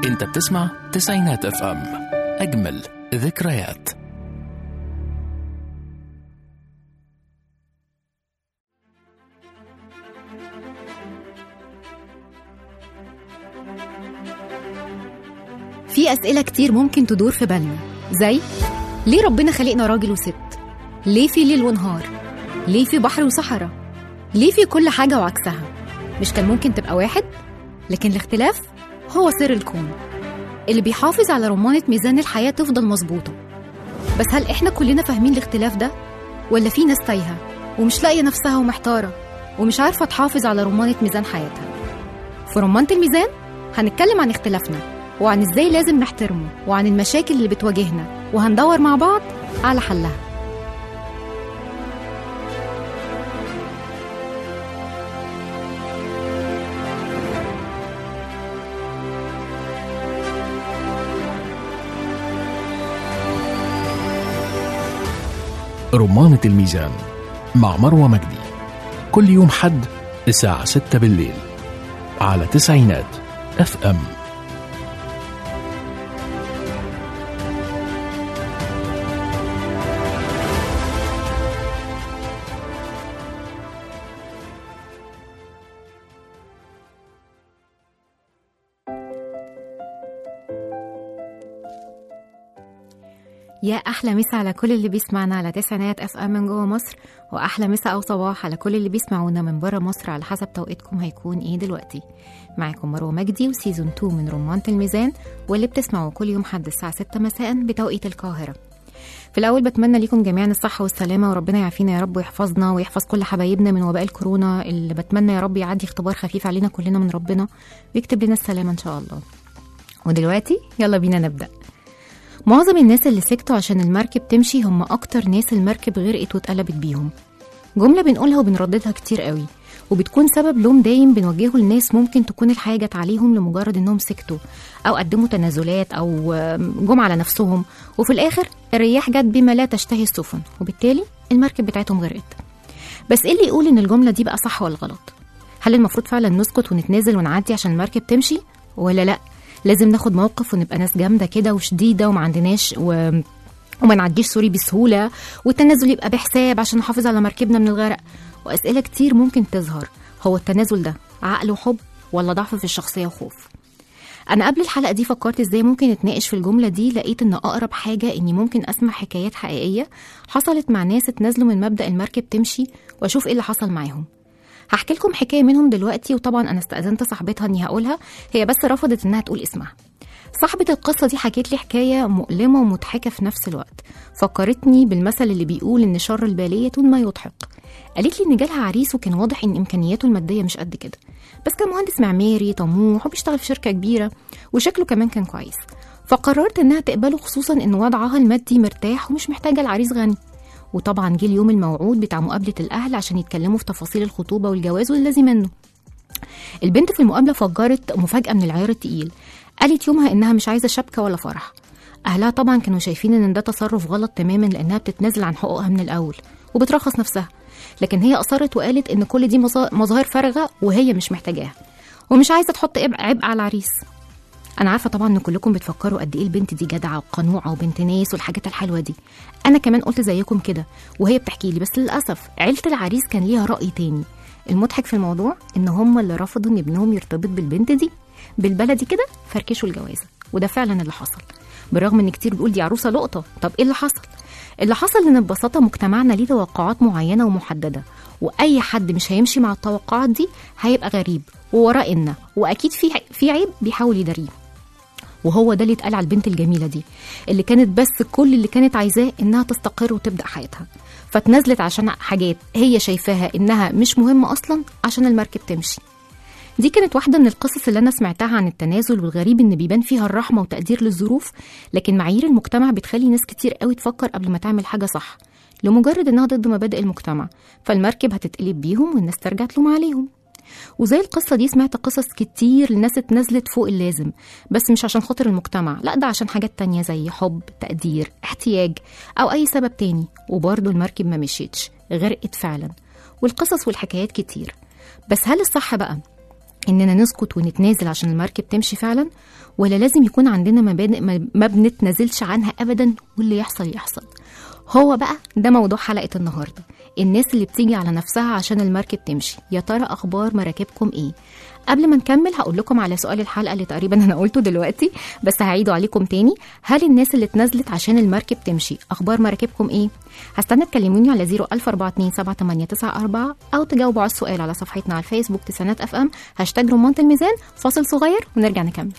انت بتسمع تسعينات اف ام اجمل ذكريات في أسئلة كتير ممكن تدور في بالنا زي ليه ربنا خلقنا راجل وست؟ ليه في ليل ونهار؟ ليه في بحر وصحراء؟ ليه في كل حاجة وعكسها؟ مش كان ممكن تبقى واحد؟ لكن الاختلاف هو سر الكون اللي بيحافظ على رمانة ميزان الحياة تفضل مظبوطة بس هل إحنا كلنا فاهمين الاختلاف ده؟ ولا في ناس تايهة ومش لاقية نفسها ومحتارة ومش عارفة تحافظ على رمانة ميزان حياتها في رمانة الميزان هنتكلم عن اختلافنا وعن ازاي لازم نحترمه وعن المشاكل اللي بتواجهنا وهندور مع بعض على حلها رمانة الميزان مع مروة مجدي كل يوم حد الساعة 6 بالليل على تسعينات اف ام يا احلى مسا على كل اللي بيسمعنا على تسعينات اف ام من جوه مصر واحلى مسا او صباح على كل اللي بيسمعونا من بره مصر على حسب توقيتكم هيكون ايه دلوقتي معاكم مروه مجدي وسيزون 2 من رمانة الميزان واللي بتسمعوا كل يوم حد الساعه 6 مساء بتوقيت القاهره في الاول بتمنى ليكم جميعا الصحه والسلامه وربنا يعافينا يا رب ويحفظنا ويحفظ كل حبايبنا من وباء الكورونا اللي بتمنى يا رب يعدي اختبار خفيف علينا كلنا من ربنا ويكتب لنا السلامه ان شاء الله ودلوقتي يلا بينا نبدا معظم الناس اللي سكتوا عشان المركب تمشي هم أكتر ناس المركب غرقت واتقلبت بيهم جملة بنقولها وبنرددها كتير قوي وبتكون سبب لوم دايم بنوجهه لناس ممكن تكون الحاجة جت عليهم لمجرد انهم سكتوا او قدموا تنازلات او جم على نفسهم وفي الاخر الرياح جت بما لا تشتهي السفن وبالتالي المركب بتاعتهم غرقت بس ايه اللي يقول ان الجملة دي بقى صح ولا غلط هل المفروض فعلا نسكت ونتنازل ونعدي عشان المركب تمشي ولا لا لازم ناخد موقف ونبقى ناس جامده كده وشديده وما عندناش و... وما نعديش سوري بسهوله والتنازل يبقى بحساب عشان نحافظ على مركبنا من الغرق واسئله كتير ممكن تظهر هو التنازل ده عقل وحب ولا ضعف في الشخصيه وخوف انا قبل الحلقه دي فكرت ازاي ممكن نتناقش في الجمله دي لقيت ان اقرب حاجه اني ممكن اسمع حكايات حقيقيه حصلت مع ناس اتنازلوا من مبدا المركب تمشي واشوف ايه اللي حصل معاهم هحكي لكم حكايه منهم دلوقتي وطبعا انا استاذنت صاحبتها اني هقولها هي بس رفضت انها تقول اسمها صاحبة القصة دي حكيت لي حكاية مؤلمة ومضحكة في نفس الوقت فكرتني بالمثل اللي بيقول إن شر البالية ما يضحك قالت لي إن جالها عريس وكان واضح إن إمكانياته المادية مش قد كده بس كان مهندس معماري طموح وبيشتغل في شركة كبيرة وشكله كمان كان كويس فقررت إنها تقبله خصوصا إن وضعها المادي مرتاح ومش محتاجة العريس غني وطبعا جه اليوم الموعود بتاع مقابلة الأهل عشان يتكلموا في تفاصيل الخطوبة والجواز والذي منه البنت في المقابلة فجرت مفاجأة من العيار التقيل قالت يومها إنها مش عايزة شبكة ولا فرح أهلها طبعا كانوا شايفين إن ده تصرف غلط تماما لأنها بتتنازل عن حقوقها من الأول وبترخص نفسها لكن هي أصرت وقالت إن كل دي مظاهر فارغة وهي مش محتاجاها ومش عايزة تحط عبء على العريس انا عارفه طبعا ان كلكم بتفكروا قد ايه البنت دي جدعه وقنوعه وبنت ناس والحاجات الحلوه دي انا كمان قلت زيكم كده وهي بتحكي لي بس للاسف عيله العريس كان ليها راي تاني المضحك في الموضوع ان هم اللي رفضوا ان ابنهم يرتبط بالبنت دي بالبلدي كده فركشوا الجوازه وده فعلا اللي حصل بالرغم ان كتير بيقول دي عروسه لقطه طب ايه اللي حصل اللي حصل ان ببساطه مجتمعنا ليه توقعات معينه ومحدده واي حد مش هيمشي مع التوقعات دي هيبقى غريب ووراه إن واكيد في في عيب بيحاول يداريه وهو ده اللي اتقال على البنت الجميلة دي اللي كانت بس كل اللي كانت عايزاه إنها تستقر وتبدأ حياتها فتنزلت عشان حاجات هي شايفاها إنها مش مهمة أصلا عشان المركب تمشي دي كانت واحدة من القصص اللي أنا سمعتها عن التنازل والغريب إن بيبان فيها الرحمة وتقدير للظروف لكن معايير المجتمع بتخلي ناس كتير قوي تفكر قبل ما تعمل حاجة صح لمجرد إنها ضد مبادئ المجتمع فالمركب هتتقلب بيهم والناس ترجع تلوم عليهم وزي القصة دي سمعت قصص كتير لناس اتنزلت فوق اللازم بس مش عشان خاطر المجتمع لا ده عشان حاجات تانية زي حب تقدير احتياج أو أي سبب تاني وبرضه المركب ما مشيتش غرقت فعلا والقصص والحكايات كتير بس هل الصح بقى اننا نسكت ونتنازل عشان المركب تمشي فعلا ولا لازم يكون عندنا مبادئ ما ما بنتنازلش عنها ابدا واللي يحصل يحصل هو بقى ده موضوع حلقه النهارده الناس اللي بتيجي على نفسها عشان المركب تمشي يا ترى اخبار مراكبكم ايه قبل ما نكمل هقول لكم على سؤال الحلقه اللي تقريبا انا قلته دلوقتي بس هعيده عليكم تاني هل الناس اللي اتنازلت عشان المركب تمشي اخبار مراكبكم ايه هستنى تكلموني على 014278994 او تجاوبوا على السؤال على صفحتنا على الفيسبوك تسانات اف ام هاشتاج رمانة الميزان فاصل صغير ونرجع نكمل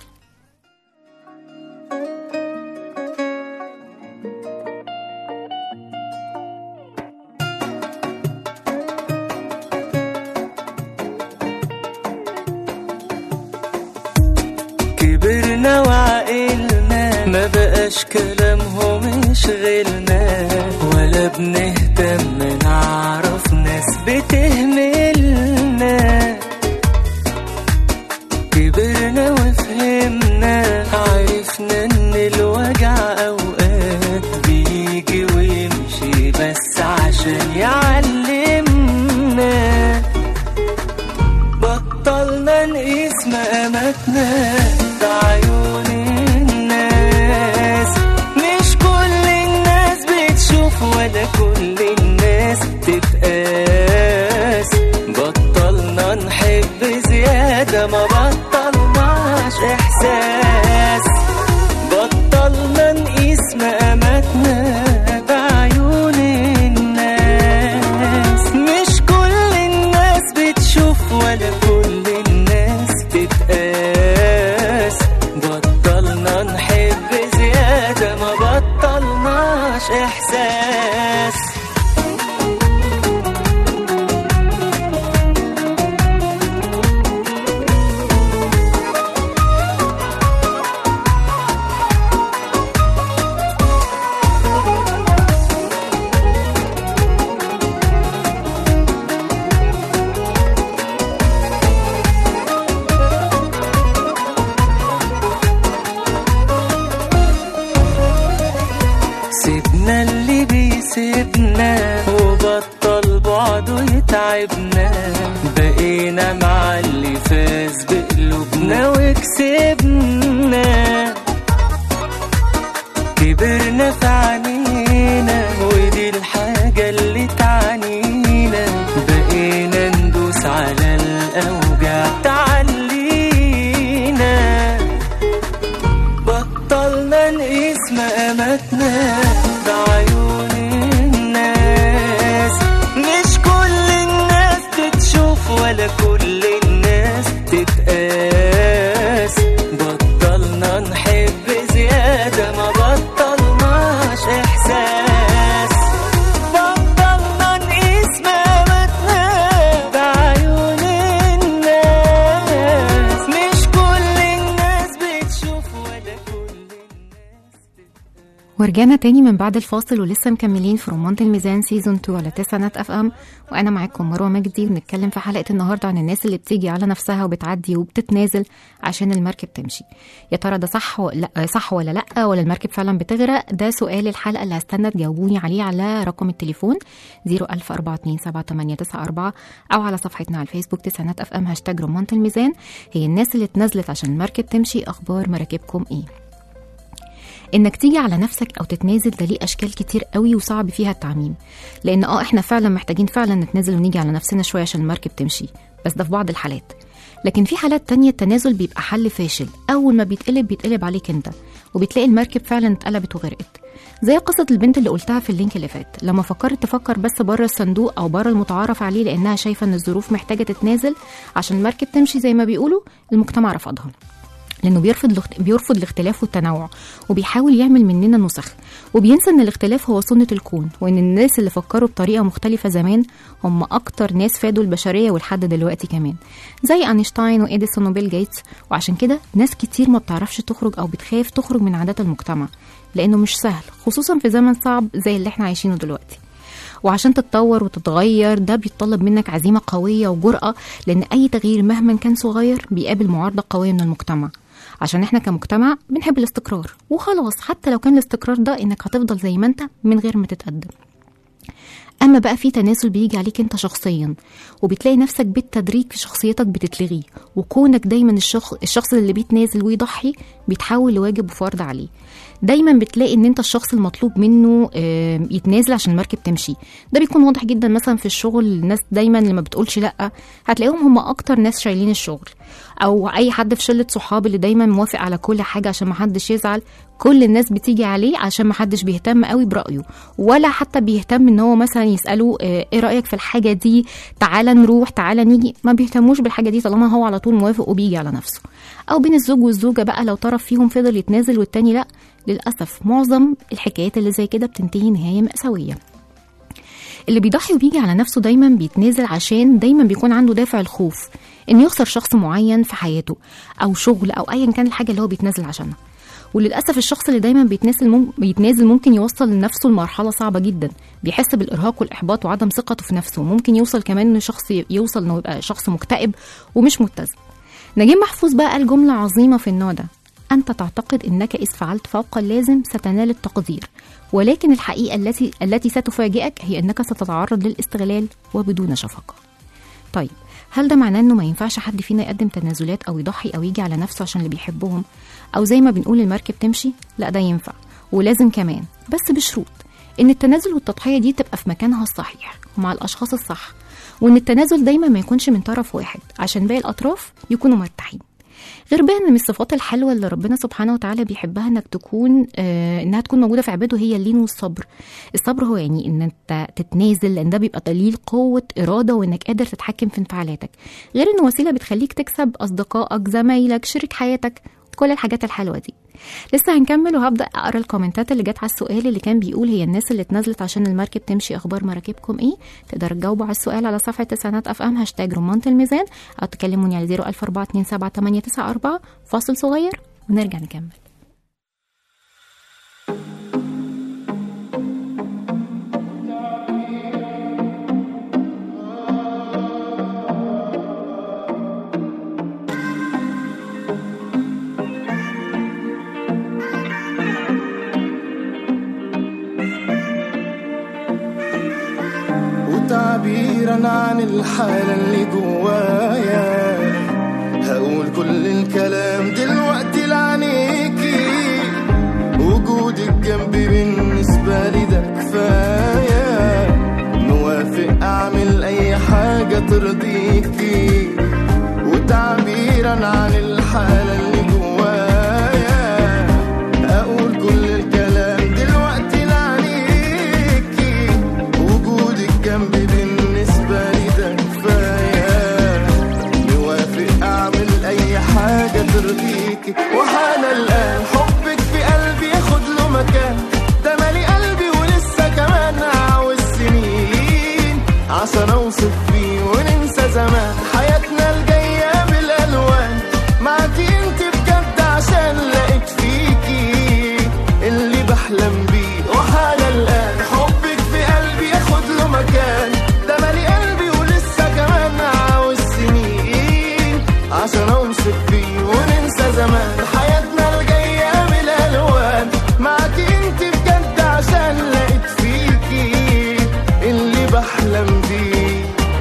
كبرنا وعقلنا ما بقاش كلامهم يشغلنا ولا بنهتم نعرف ناس بتهملنا كبرنا وفهمنا عرفنا ان الوجع اوقات بيجي ويمشي بس عشان يعلمنا بطلنا نقيس مقاماتنا بعيون الناس مش كل الناس بتشوف ولا كل الناس تتقاس بطلنا نحب زيادة ما بطلناش إحساس بطلنا نقيس مقاماتنا بعيون الناس مش كل الناس بتشوف ولا كل الناس تتقاس بطلنا نحب زيادة ما بطلناش إحساس سيبنا اللي بيسيبنا وبطل بعده يتعبنا بقينا مع اللي فاز بقلوبنا وكسبنا كبرنا في عينينا ودي الحاجة اللي تعنينا بقينا ندوس على الأوجع تعلينا بطلنا نقيس مقاماتنا بعيون الناس مش كل الناس تتشوف ولا كل الناس تتقاس بطلنا نحب زيادة ما بطلناش إحساس بطلنا نقيس مقاماتنا بعيون الناس مش كل الناس بتشوف ولا كل الناس ورجعنا تاني من بعد الفاصل ولسه مكملين في رمانة الميزان سيزون 2 على تسعة اف ام وانا معاكم مروه مجدي وبنتكلم في حلقه النهارده عن الناس اللي بتيجي على نفسها وبتعدي وبتتنازل عشان المركب تمشي يا ترى ده صح ولا لا صح ولا لا ولا المركب فعلا بتغرق ده سؤال الحلقه اللي هستنى تجاوبوني عليه على رقم التليفون 014278994 او على صفحتنا على الفيسبوك تسعة اف ام هاشتاج رمانة الميزان هي الناس اللي اتنازلت عشان المركب تمشي اخبار مراكبكم ايه انك تيجي على نفسك او تتنازل ده ليه اشكال كتير قوي وصعب فيها التعميم لان اه احنا فعلا محتاجين فعلا نتنازل ونيجي على نفسنا شويه عشان المركب تمشي بس ده في بعض الحالات لكن في حالات تانية التنازل بيبقى حل فاشل أول ما بيتقلب بيتقلب عليك أنت وبتلاقي المركب فعلا اتقلبت وغرقت زي قصة البنت اللي قلتها في اللينك اللي فات لما فكرت تفكر بس بره الصندوق أو بره المتعارف عليه لأنها شايفة إن الظروف محتاجة تتنازل عشان المركب تمشي زي ما بيقولوا المجتمع رفضها لانه بيرفض الاخت- بيرفض الاختلاف والتنوع وبيحاول يعمل مننا نسخ وبينسى ان الاختلاف هو سنه الكون وان الناس اللي فكروا بطريقه مختلفه زمان هم اكتر ناس فادوا البشريه ولحد دلوقتي كمان زي اينشتاين واديسون وبيل جيتس وعشان كده ناس كتير ما بتعرفش تخرج او بتخاف تخرج من عادات المجتمع لانه مش سهل خصوصا في زمن صعب زي اللي احنا عايشينه دلوقتي وعشان تتطور وتتغير ده بيتطلب منك عزيمة قوية وجرأة لأن أي تغيير مهما كان صغير بيقابل معارضة قوية من المجتمع عشان احنا كمجتمع بنحب الاستقرار وخلاص حتى لو كان الاستقرار ده انك هتفضل زي ما انت من غير ما تتقدم اما بقى في تنازل بيجي عليك انت شخصيا وبتلاقي نفسك بالتدريج في شخصيتك بتتلغي وكونك دايما الشخص الشخص اللي بيتنازل ويضحي بيتحول لواجب وفرض عليه دايما بتلاقي ان انت الشخص المطلوب منه آه، يتنازل عشان المركب تمشي ده بيكون واضح جدا مثلا في الشغل الناس دايما اللي ما بتقولش لا هتلاقيهم هم اكتر ناس شايلين الشغل او اي حد في شله صحاب اللي دايما موافق على كل حاجه عشان ما حدش يزعل كل الناس بتيجي عليه عشان ما حدش بيهتم قوي برايه ولا حتى بيهتم ان هو مثلا يساله آه، ايه رايك في الحاجه دي تعالى نروح تعالى نيجي ما بيهتموش بالحاجه دي طالما هو على طول موافق وبيجي على نفسه او بين الزوج والزوجه بقى لو طرف فيهم فضل يتنازل والتاني لا للاسف معظم الحكايات اللي زي كده بتنتهي نهايه ماساويه اللي بيضحي وبيجي على نفسه دايما بيتنازل عشان دايما بيكون عنده دافع الخوف انه يخسر شخص معين في حياته او شغل او ايا كان الحاجه اللي هو بيتنازل عشانها وللاسف الشخص اللي دايما بيتنازل مم... بيتنازل ممكن يوصل لنفسه لمرحله صعبه جدا بيحس بالارهاق والاحباط وعدم ثقته في نفسه ممكن يوصل كمان ان شخص يوصل انه يبقى شخص مكتئب ومش متزن نجيب محفوظ بقى قال جمله عظيمه في النوع ده أنت تعتقد أنك إذ فعلت فوق اللازم ستنال التقدير ولكن الحقيقة التي التي ستفاجئك هي أنك ستتعرض للاستغلال وبدون شفقة طيب هل ده معناه انه ما ينفعش حد فينا يقدم تنازلات او يضحي او يجي على نفسه عشان اللي بيحبهم او زي ما بنقول المركب تمشي لا ده ينفع ولازم كمان بس بشروط ان التنازل والتضحيه دي تبقى في مكانها الصحيح ومع الاشخاص الصح وان التنازل دايما ما يكونش من طرف واحد عشان باقي الاطراف يكونوا مرتاحين غير بقى ان من الصفات الحلوه اللي ربنا سبحانه وتعالى بيحبها انك تكون آه انها تكون موجوده في عباده هي اللين والصبر الصبر هو يعني ان انت تتنازل لان ده بيبقى دليل قوه اراده وانك قادر تتحكم في انفعالاتك غير انه وسيله بتخليك تكسب اصدقائك زمايلك شريك حياتك كل الحاجات الحلوه دي لسه هنكمل وهبدا اقرا الكومنتات اللي جت على السؤال اللي كان بيقول هي الناس اللي اتنازلت عشان المركب تمشي اخبار مراكبكم ايه تقدروا تجاوبوا على السؤال على صفحه تسعينات اف ام هاشتاج رمانة الميزان او تكلموني على 00427 فاصل صغير ونرجع نكمل وتعبيرا عن الحالة اللي جوايا هقول كل الكلام دلوقتي لعينيكي وجودك جنبي بالنسبة لي ده كفاية موافق أعمل أي حاجة ترضيكي وتعبيرا عن الحالة اللي جوايا أقول كل الكلام دلوقتي لعينيكي وجودك جنبي بالنسبة لي ده كفاية موافق أعمل أي حاجة ترضيكي وحان الآن حبك في قلبي ياخد له مكان ده مالي قلبي ولسه كمان عاوز سنين عشان أوصف فيه وننسى زمان حياتنا الجاية بالألوان معاكي انت بجد عشان لقيت فيكي اللي بحلم بيه وحان الآن حبك في قلبي ياخد له مكان ده مالي قلبي ولسه كمان عاوز سنين عشان اوصف فيه وننسى زمان حياتنا الجاية بالألوان معاكي انت بجد عشان لقيت فيكي اللي بحلم بيه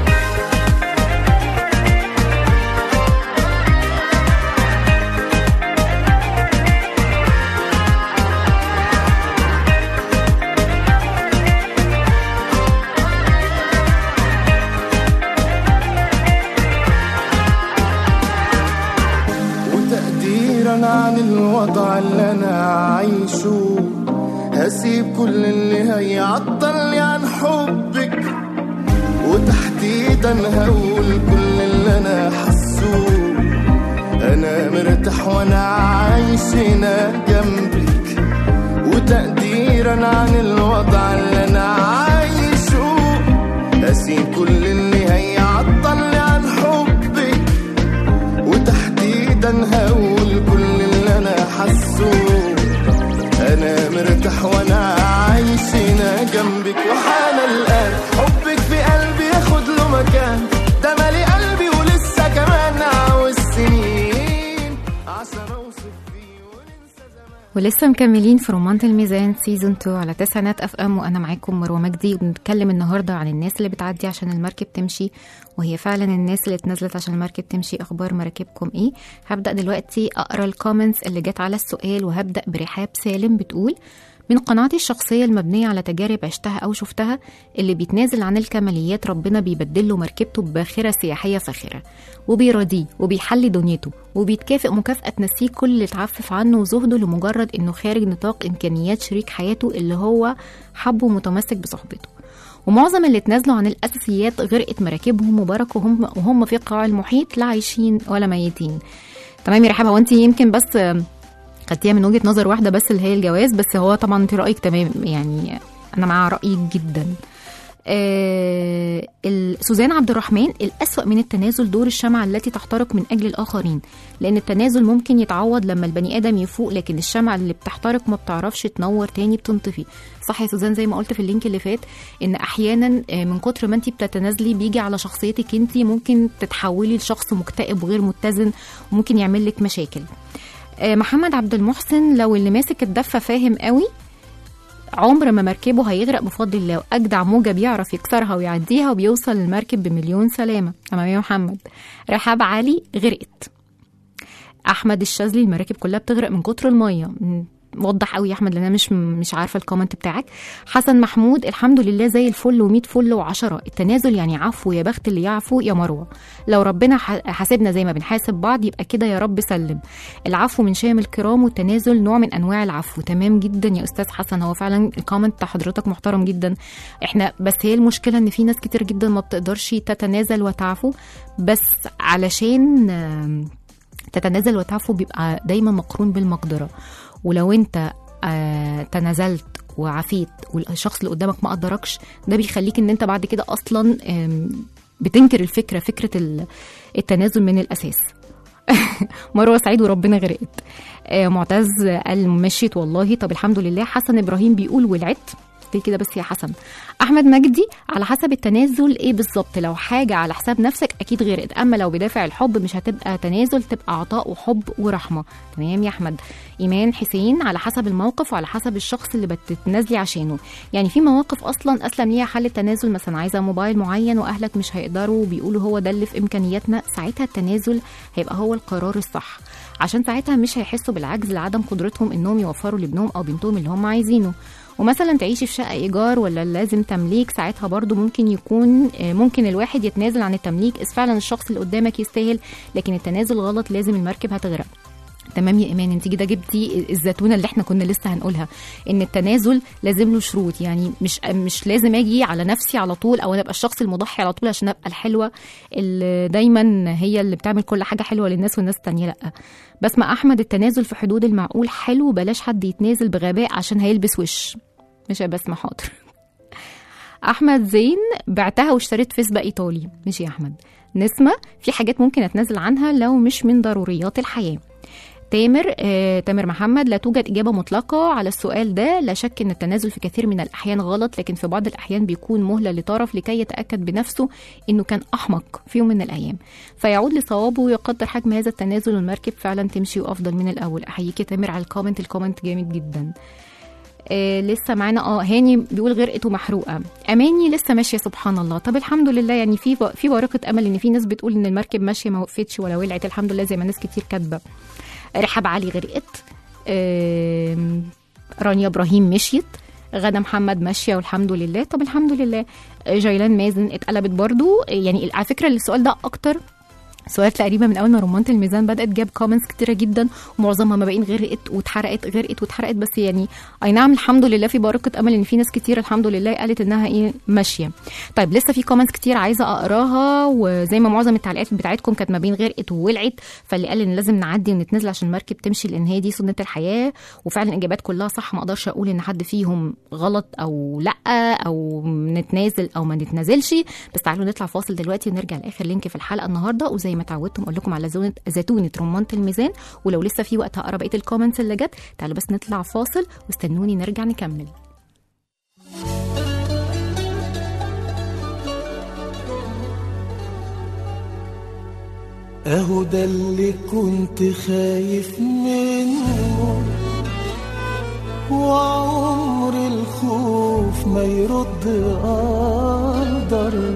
وتقديرا عن الوضع اللي انا عايشه هسيب كل اللي هيعطلني عن حبك وتحديدا هقول كل اللي انا حاسه انا مرتاح وانا عايش هنا جنبك وتقديرا عن الوضع اللي انا عايشه هسيب كل اللي هيعطلني عن حبك وتحديدا هقول كل اللي انا حاسه انا مرتاح وانا عايش هنا جنبك وحان الان حبك في قلبي ياخد له مكان ده مالي قلبي ولسه كمان عاوز سنين عشان اوصف فيه وننسى زمان ولسه مكملين في رمانة الميزان سيزون 2 على تسعينات اف ام وانا معاكم مروه مجدي وبنتكلم النهارده عن الناس اللي بتعدي عشان المركب تمشي وهي فعلا الناس اللي اتنزلت عشان المركب تمشي اخبار مراكبكم ايه هبدا دلوقتي اقرا الكومنتس اللي جت على السؤال وهبدا برحاب سالم بتقول من قناعتي الشخصية المبنية على تجارب عشتها أو شفتها اللي بيتنازل عن الكماليات ربنا بيبدله مركبته بباخرة سياحية فاخرة وبيراضيه وبيحلي دنيته وبيتكافئ مكافأة تنسيه كل اللي اتعفف عنه وزهده لمجرد إنه خارج نطاق إمكانيات شريك حياته اللي هو حبه ومتمسك بصحبته ومعظم اللي اتنازلوا عن الأساسيات غرقت مراكبهم وبركوا هم وهم في قاع المحيط لا عايشين ولا ميتين تمام يا رحاب هو انت يمكن بس خدتيها من وجهه نظر واحده بس اللي هي الجواز بس هو طبعا انت رايك تمام يعني انا مع رايك جدا آه ال- سوزان عبد الرحمن الأسوأ من التنازل دور الشمعة التي تحترق من أجل الآخرين لأن التنازل ممكن يتعوض لما البني آدم يفوق لكن الشمعة اللي بتحترق ما بتعرفش تنور تاني بتنطفي صح يا سوزان زي ما قلت في اللينك اللي فات إن أحيانا آه، من كتر ما أنت بتتنازلي بيجي على شخصيتك أنت ممكن تتحولي لشخص مكتئب وغير متزن وممكن يعمل لك مشاكل آه، محمد عبد المحسن لو اللي ماسك الدفة فاهم قوي عمر ما مركبه هيغرق بفضل الله واجدع موجه بيعرف يكسرها ويعديها وبيوصل للمركب بمليون سلامه تمام يا محمد رحاب علي غرقت احمد الشاذلي المراكب كلها بتغرق من كتر الميه م- وضح قوي يا احمد لان انا مش مش عارفه الكومنت بتاعك حسن محمود الحمد لله زي الفل و100 فل و10 التنازل يعني عفو يا بخت اللي يعفو يا مروه لو ربنا ح- حاسبنا زي ما بنحاسب بعض يبقى كده يا رب سلم العفو من شام الكرام والتنازل نوع من انواع العفو تمام جدا يا استاذ حسن هو فعلا الكومنت بتاع حضرتك محترم جدا احنا بس هي المشكله ان في ناس كتير جدا ما بتقدرش تتنازل وتعفو بس علشان آم، تتنازل وتعفو بيبقى دايما مقرون بالمقدره ولو انت آه تنازلت وعفيت والشخص اللي قدامك ما قدركش ده بيخليك ان انت بعد كده اصلا آم، بتنكر الفكره فكره ال- التنازل من الاساس مروه سعيد وربنا غرقت آه معتز قال مشيت والله طب الحمد لله حسن ابراهيم بيقول ولعت ليه كده بس يا حسن احمد مجدي على حسب التنازل ايه بالظبط لو حاجه على حساب نفسك اكيد غرقت اما لو بدافع الحب مش هتبقى تنازل تبقى عطاء وحب ورحمه تمام يا احمد ايمان حسين على حسب الموقف وعلى حسب الشخص اللي بتتنازلي عشانه يعني في مواقف اصلا اسلم ليها حل التنازل مثلا عايزه موبايل معين واهلك مش هيقدروا بيقولوا هو ده اللي في امكانياتنا ساعتها التنازل هيبقى هو القرار الصح عشان ساعتها مش هيحسوا بالعجز لعدم قدرتهم انهم يوفروا لابنهم او بنتهم اللي هم عايزينه ومثلا تعيشي في شقه ايجار ولا لازم تمليك ساعتها برضو ممكن يكون آه، ممكن الواحد يتنازل عن التمليك اذ فعلا الشخص اللي قدامك يستاهل لكن التنازل غلط لازم المركب هتغرق تمام يا ايمان انت كده جبتي الزتونه اللي احنا كنا لسه هنقولها ان التنازل لازم له شروط يعني مش مش لازم اجي على نفسي على طول او انا ابقى الشخص المضحي على طول عشان ابقى الحلوه اللي دايما هي اللي بتعمل كل حاجه حلوه للناس والناس التانيه لا بسمع احمد التنازل في حدود المعقول حلو بلاش حد يتنازل بغباء عشان هيلبس وش مش يا بسمة حاضر احمد زين بعتها واشتريت فيسبا ايطالي مش يا احمد نسمة في حاجات ممكن اتنازل عنها لو مش من ضروريات الحياه تامر آه، تامر محمد لا توجد إجابة مطلقة على السؤال ده لا شك أن التنازل في كثير من الأحيان غلط لكن في بعض الأحيان بيكون مهلة لطرف لكي يتأكد بنفسه أنه كان أحمق في يوم من الأيام فيعود لصوابه ويقدر حجم هذا التنازل والمركب فعلا تمشي وأفضل من الأول أحييك يا تامر على الكومنت الكومنت جامد جدا آه لسه معانا اه هاني بيقول غرقت ومحروقه اماني لسه ماشيه سبحان الله طب الحمد لله يعني في ب- في بارقه امل ان في ناس بتقول ان المركب ماشيه ما وقفتش ولا ولعت الحمد لله زي ما ناس كتير كاتبه رحاب علي غرقت آم، رانيا ابراهيم مشيت غدا محمد ماشيه والحمد لله طب الحمد لله آه، جيلان مازن اتقلبت برضو يعني على فكره السؤال ده اكتر سؤال تقريبا من اول ما رمانه الميزان بدات جاب كومنتس كتيره جدا ومعظمها ما بين غرقت واتحرقت غرقت واتحرقت بس يعني اي نعم الحمد لله في بارقه امل ان في ناس كتير الحمد لله قالت انها ايه ماشيه طيب لسه في كومنتس كتير عايزه اقراها وزي ما معظم التعليقات بتاعتكم كانت ما بين غرقت وولعت فاللي قال ان لازم نعدي ونتنازل عشان المركب تمشي لان هي دي سنه الحياه وفعلا الاجابات كلها صح ما اقدرش اقول ان حد فيهم غلط او لا او نتنازل او ما نتنازلش بس تعالوا نطلع فاصل دلوقتي ونرجع لاخر لينك في الحلقه النهارده وزي ما اتعودتم اقول لكم على زونة زيتونه رمانه الميزان ولو لسه في وقت هقرا بقيه الكومنتس اللي جت تعالوا بس نطلع فاصل واستنوني نرجع نكمل اهو ده اللي كنت خايف منه وعمر الخوف ما يرد قدر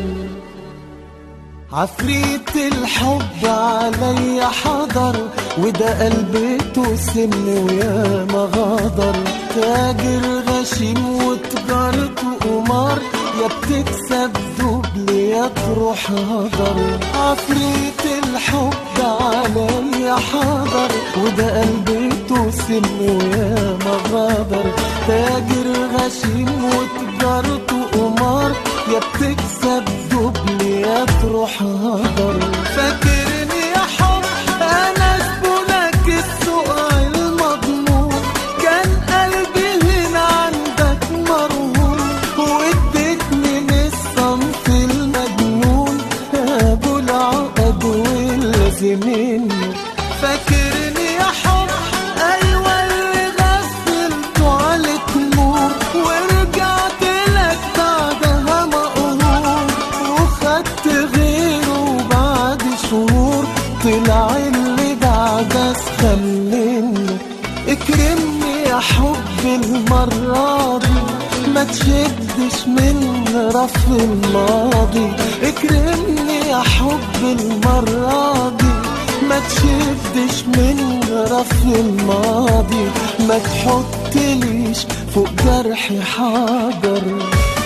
عفريت الحب علي حضر وده قلبته سم ويا ما غدر تاجر غشيم وتجارته قمار يا بتكسب دبل يا تروح هدر عفريت الحب علي حضر وده قلبته سم ويا ما غدر تاجر غشيم وتجارته قمار يا بتكسب دبل يا تروح هدر فاكرني يا حب انا زبونك السوق المضمون كان قلبي هنا عندك مرهون واديتني من الصنف المجنون ابو العقد واللازمين فاكرني يا حب ايوه اللي غفلته عليك نور ورجعت لك بعدها مقهور وخدت غيره بعد شهور طلع اللي بعد اسخن منه اكرمني يا حب المرة دي ما تشدش من رف الماضي اكرمني يا حب المرة دي ما تشدش من رف الماضي ما تحطليش فوق جرحي حجر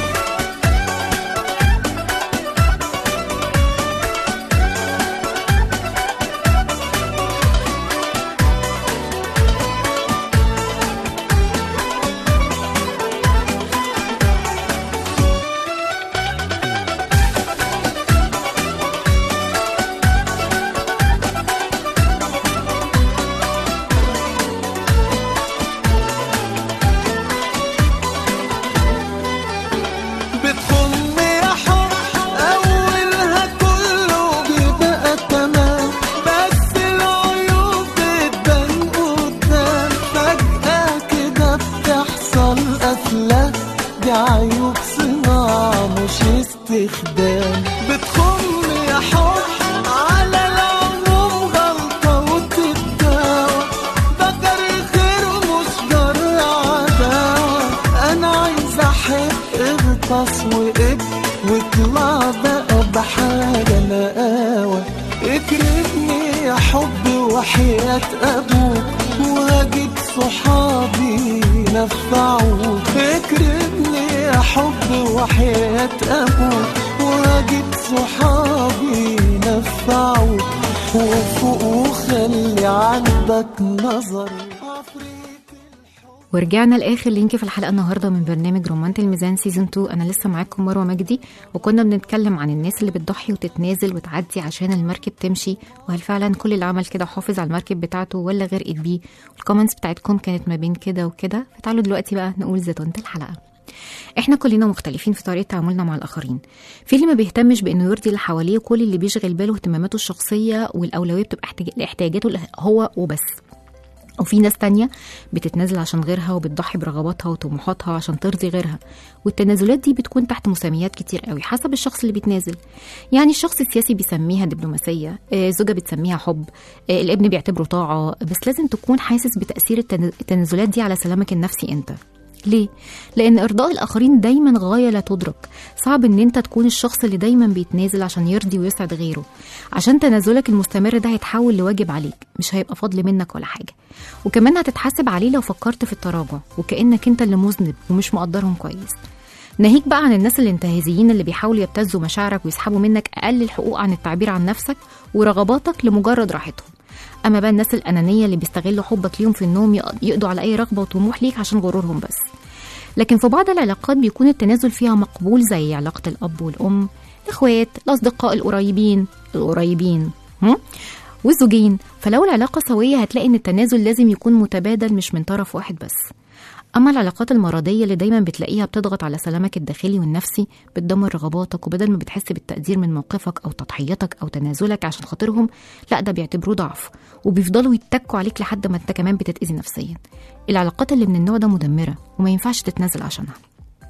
بتخم يا حب أولها كله بيبقى تمام بس العيوب بتبان قدام فجأة كده بتحصل قفلة دي عيوب صناعة مش استخدام بتخم يا حب على العموم غلطة وتتداوى ده جري خير مش جرى عداوة أنا عايز أحب اغطس وإب واطلع بقى بحاجة نقاوة اكرمني يا حبي وحياة أبوك وهجيب صحابي نفعوك اكرمني يا حبي وحياة أبوك وهجيب صحابي نفعوك وفوق وخلي عندك نظر ورجعنا لاخر لينك في الحلقه النهارده من برنامج رومانت الميزان سيزون 2 انا لسه معاكم مروه مجدي وكنا بنتكلم عن الناس اللي بتضحي وتتنازل وتعدي عشان المركب تمشي وهل فعلا كل اللي عمل كده حافظ على المركب بتاعته ولا غرقت بيه والكومنتس بتاعتكم كانت ما بين كده وكده فتعالوا دلوقتي بقى نقول زيتونه الحلقه احنا كلنا مختلفين في طريقه تعاملنا مع الاخرين في اللي ما بيهتمش بانه يرضي اللي حواليه كل اللي بيشغل باله اهتماماته الشخصيه والاولويه بتبقى احتياج- لاحتياجاته هو وبس وفي ناس تانية بتتنازل عشان غيرها وبتضحي برغباتها وطموحاتها عشان ترضي غيرها والتنازلات دي بتكون تحت مسميات كتير قوي حسب الشخص اللي بيتنازل يعني الشخص السياسي بيسميها دبلوماسية آه، الزوجة بتسميها حب آه، الابن بيعتبره طاعة بس لازم تكون حاسس بتأثير التن- التنازلات دي على سلامك النفسي انت ليه؟ لأن إرضاء الآخرين دايما غاية لا تدرك صعب إن أنت تكون الشخص اللي دايما بيتنازل عشان يرضي ويسعد غيره عشان تنازلك المستمر ده هيتحول لواجب عليك مش هيبقى فضل منك ولا حاجة وكمان هتتحاسب عليه لو فكرت في التراجع وكأنك أنت اللي مذنب ومش مقدرهم كويس ناهيك بقى عن الناس الانتهازيين اللي بيحاولوا يبتزوا مشاعرك ويسحبوا منك أقل الحقوق عن التعبير عن نفسك ورغباتك لمجرد راحتهم أما بقى الناس الأنانية اللي بيستغلوا حبك ليهم في النوم يق- يقضوا على أي رغبة وطموح ليك عشان غرورهم بس لكن في بعض العلاقات بيكون التنازل فيها مقبول زي علاقة الأب والأم الإخوات الأصدقاء القريبين القريبين هم؟ والزوجين فلو العلاقة سوية هتلاقي إن التنازل لازم يكون متبادل مش من طرف واحد بس أما العلاقات المرضية اللي دايما بتلاقيها بتضغط على سلامك الداخلي والنفسي بتدمر رغباتك وبدل ما بتحس بالتقدير من موقفك أو تضحيتك أو تنازلك عشان خاطرهم لا ده بيعتبروه ضعف وبيفضلوا يتكوا عليك لحد ما انت كمان بتتأذي نفسيا العلاقات اللي من النوع ده مدمرة وما ينفعش تتنازل عشانها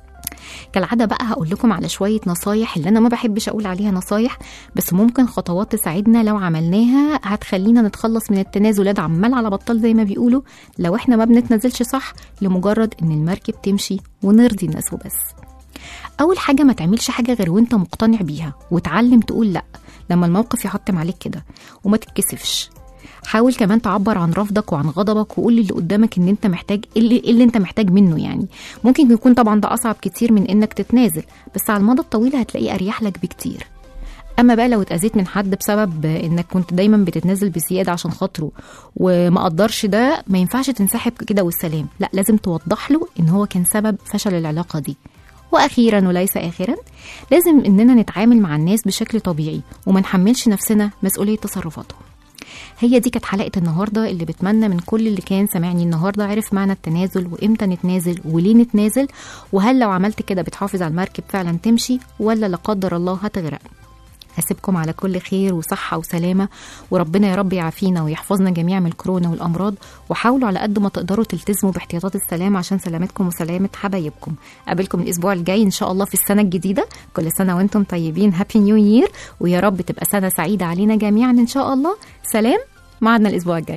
كالعاده بقى هقول لكم على شويه نصايح اللي انا ما بحبش اقول عليها نصايح بس ممكن خطوات تساعدنا لو عملناها هتخلينا نتخلص من التنازلات عمال على بطال زي ما بيقولوا لو احنا ما بنتنازلش صح لمجرد ان المركب تمشي ونرضي الناس وبس اول حاجه ما تعملش حاجه غير وانت مقتنع بيها وتعلم تقول لا لما الموقف يحطم عليك كده وما تتكسفش حاول كمان تعبر عن رفضك وعن غضبك وقول للي قدامك ان انت محتاج إيه اللي, إيه اللي انت محتاج منه يعني ممكن يكون طبعا ده اصعب كتير من انك تتنازل بس على المدى الطويل هتلاقيه اريح لك بكتير اما بقى لو اتاذيت من حد بسبب انك كنت دايما بتتنازل بزياده عشان خاطره وما قدرش ده ما ينفعش تنسحب كده والسلام لا لازم توضح له ان هو كان سبب فشل العلاقه دي واخيرا وليس اخرا لازم اننا نتعامل مع الناس بشكل طبيعي وما نحملش نفسنا مسؤوليه تصرفاتهم هي دي كانت حلقه النهارده اللي بتمنى من كل اللي كان سامعني النهارده عرف معنى التنازل وامتى نتنازل وليه نتنازل وهل لو عملت كده بتحافظ على المركب فعلا تمشي ولا لا قدر الله هتغرق هسيبكم على كل خير وصحة وسلامة وربنا يا رب يعافينا ويحفظنا جميعا من الكورونا والأمراض وحاولوا على قد ما تقدروا تلتزموا باحتياطات السلامة عشان سلامتكم وسلامة حبايبكم قابلكم الأسبوع الجاي إن شاء الله في السنة الجديدة كل سنة وأنتم طيبين هابي نيو يير ويا رب تبقى سنة سعيدة علينا جميعا إن شاء الله سلام معنا الأسبوع الجاي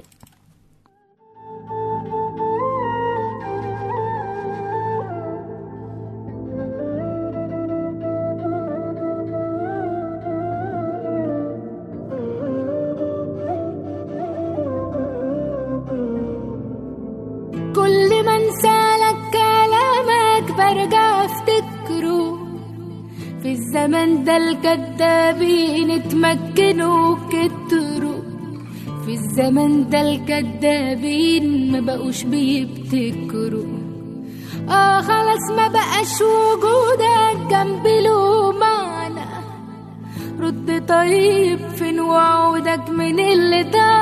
كل ما انسالك كلامك برجع افتكره في الزمن ده الكدابين اتمكنوا كتروا في الزمن ده الكدابين ما بقوش بيبتكروا اه خلاص ما بقاش وجودك جنبي له معنى رد طيب فين وعودك من اللي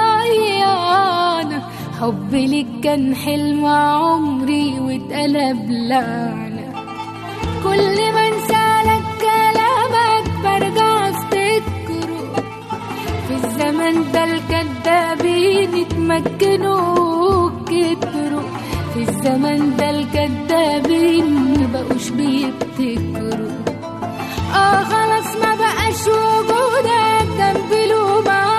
ضيعنا حبي ليك كان حلم عمري واتقلب لعنة كل ما انسالك كلامك برجع افتكره في الزمن ده الكدابين اتمكنوا كتروا في الزمن ده الكدابين مبقوش بيبتكروا اه خلاص ما بقاش وجودك جنبي له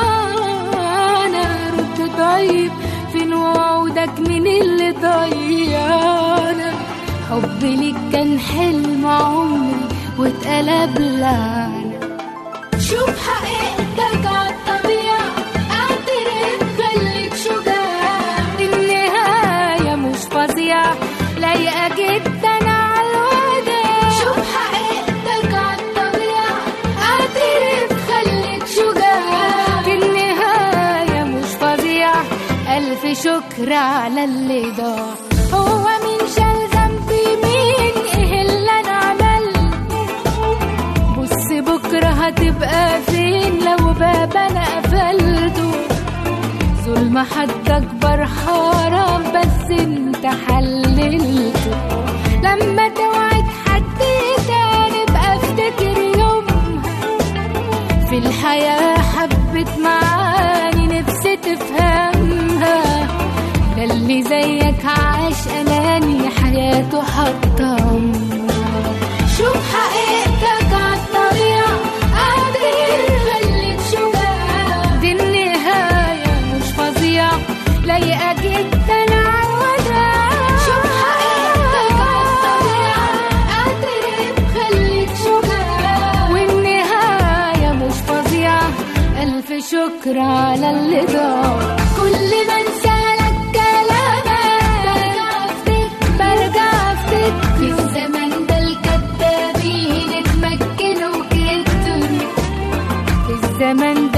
معانا رد طيب فين وعودك من اللي ضيعنا حبي ليك كان حلم عمري واتقلب لعنة شوف حقيقتك عالطبيعة اعترف خليك شجاع النهاية مش فظيعة لايقة جدا عالوداع شوف حقيقتك عالطبيعة اعترف خليك شجاع النهاية مش فظيعة ألف شكر على اللي ضاع هو مين شال ذنبي مين ايه اللي انا عملته بص بكرة هتبقى فين لو باب انا قفلته ظلم حد اكبر حرام بس انت حللته لما توعد حد تاني بقى افتكر يومها في الحياة حبت معاني نفسي تفهمها ده اللي زيك عاش أناني حياته حطم شوف حقيقتك عالطبيعة قادر خليك شجاع دي النهاية مش فظيعة لايقة جدا عالوداع شوف حقيقتك عالطبيعة قادر خليك شجاع والنهاية مش فظيعة ألف شكر على اللي ضاع كل ما انسالك كلامك برجع افتكر في الزمن ده الكدابين اتمكنوا كتر في الزمن